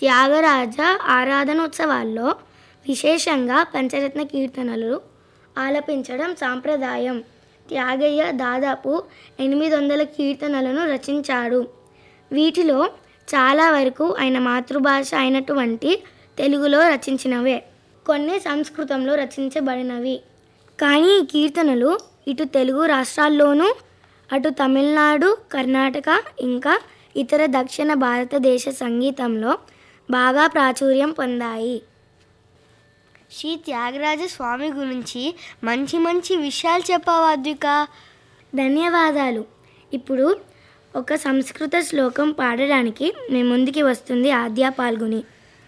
త్యాగరాజ ఆరాధనోత్సవాల్లో విశేషంగా పంచరత్న కీర్తనలు ఆలపించడం సాంప్రదాయం త్యాగయ్య దాదాపు ఎనిమిది వందల కీర్తనలను రచించాడు వీటిలో చాలా వరకు ఆయన మాతృభాష అయినటువంటి తెలుగులో రచించినవే కొన్ని సంస్కృతంలో రచించబడినవి కానీ ఈ కీర్తనలు ఇటు తెలుగు రాష్ట్రాల్లోనూ అటు తమిళనాడు కర్ణాటక ఇంకా ఇతర దక్షిణ భారతదేశ సంగీతంలో బాగా ప్రాచుర్యం పొందాయి శ్రీ త్యాగరాజ స్వామి గురించి మంచి మంచి విషయాలు చెప్పావు అద్విక ధన్యవాదాలు ఇప్పుడు ఒక సంస్కృత శ్లోకం పాడడానికి మీ ముందుకి వస్తుంది ఆద్య పాల్గొని